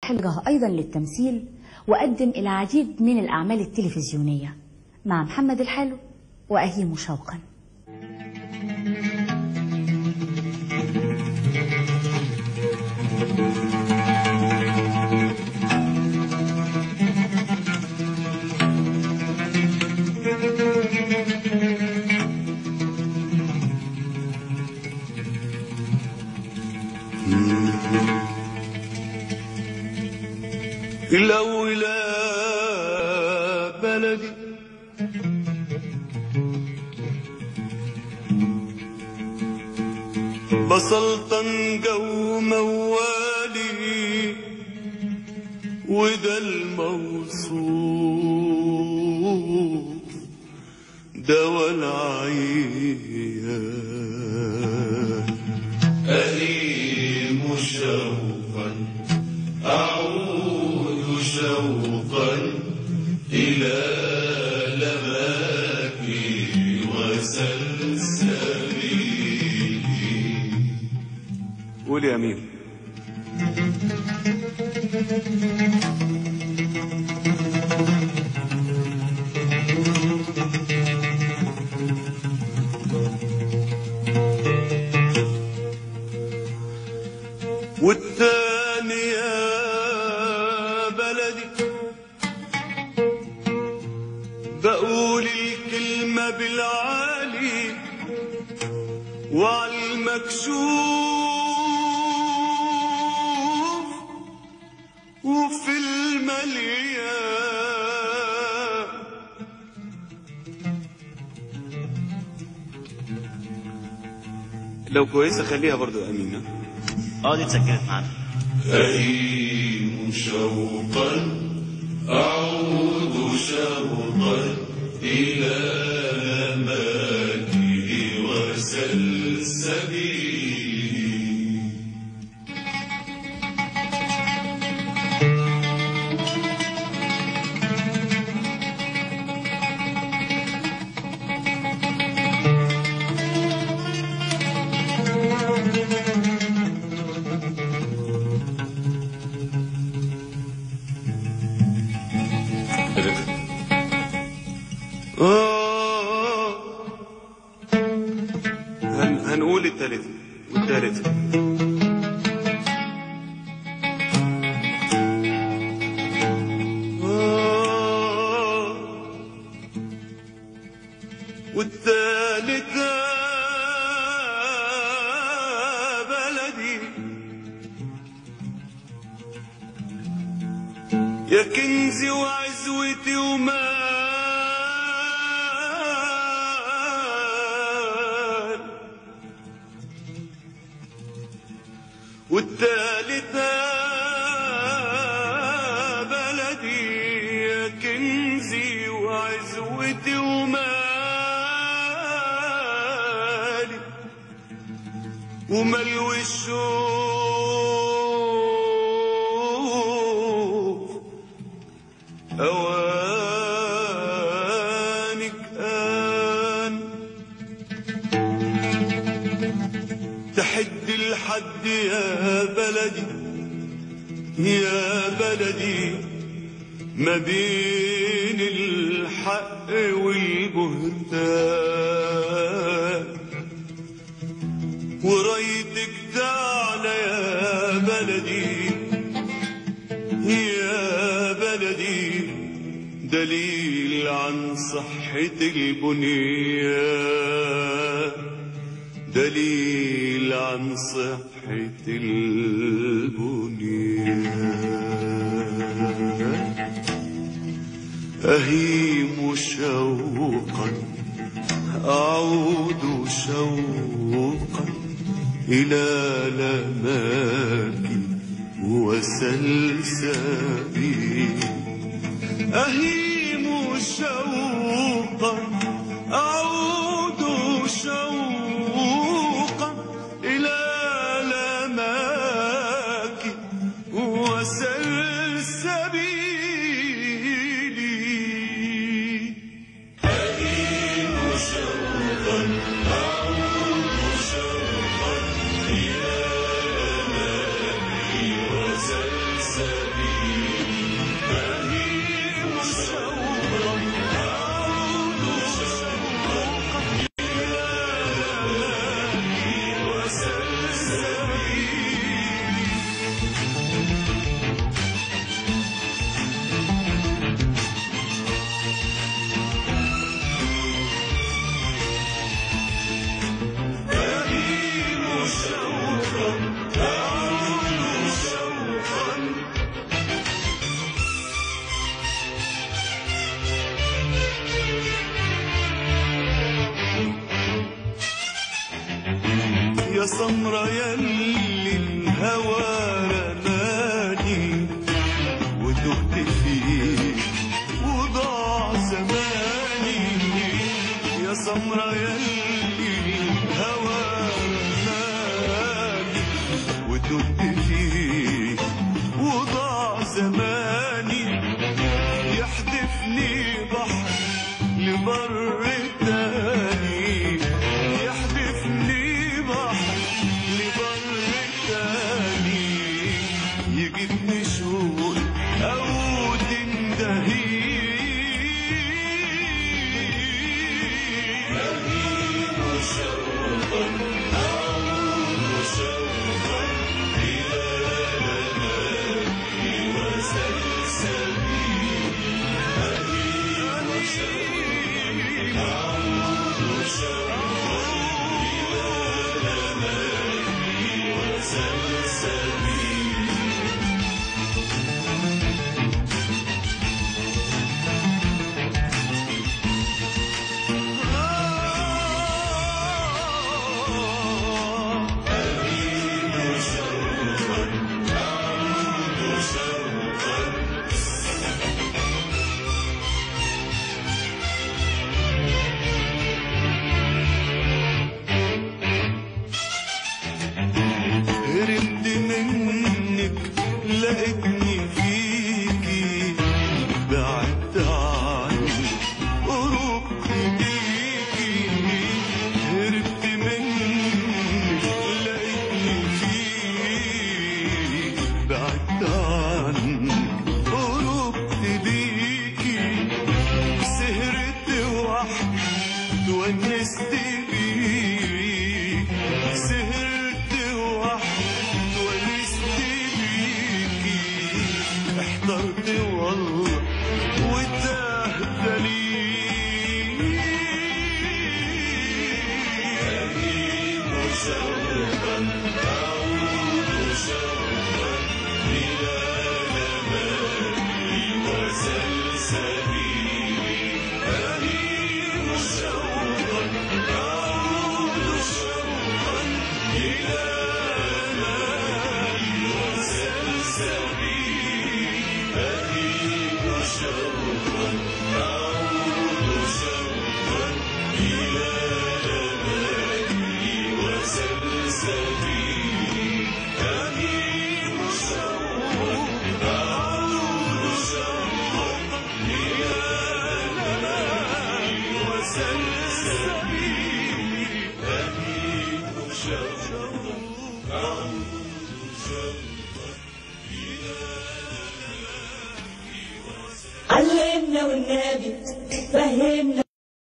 حلقة أيضا للتمثيل وقدم العديد من الأعمال التلفزيونية مع محمد الحلو وأهيم شوقا الأولى بلدي بسلطن جو موالي وده الموصوف دوا العيان أليم شوقا أعود شوقا إلى لماكي وسلسبيلي قول يا أمير والثاني يا بلدي بقول الكلمة بالعالي وعلى المكشوف وفي المليان لو كويسة خليها برضو أمينة اه دي اتسجلت معانا أهيم شوقا أعود شوقا إلى ماكي وسلسبيلي آه. هن هنقول التالتة والتالتة آه. والتالتة بلدي يا كنزي وعزوتي ومال والتالتة بلدي يا كنزي وعزوتي ومالي وملو الشوق أوانك آن تحد الحد يا بلدي يا بلدي ما بين الحق والبهتان ورايتك تعلى يا بلدي يا بلدي دليل عن صحة البنيان دليل عن صحة البنيان أهيم شوقا أعود شوقا إلى لماكي وسلسبيلي أهيم شوقا أعود شوقا إلى لماك وسلسبيلي أهيم شوقا أعود شوقا إلى لماك وسلسبيلي يا سمرة يلي الهوى رماني وتهت فيه وضاع زماني يا سمرة يلي الهوى رماني وتهت فيه وضاع زماني يحدفني بحر لبر تاني يحدفني بحر لبر تاني يجيبني شوق أو تندهي هربت منك لقيتني فيكي بعدت عني قربت ليكي هربت منك لقيتني فيكي بعدت عني قربت ليكي سهرت وحدي ونست بيك سهرت وحدي ونست بيكي احترت والله وتاه دليل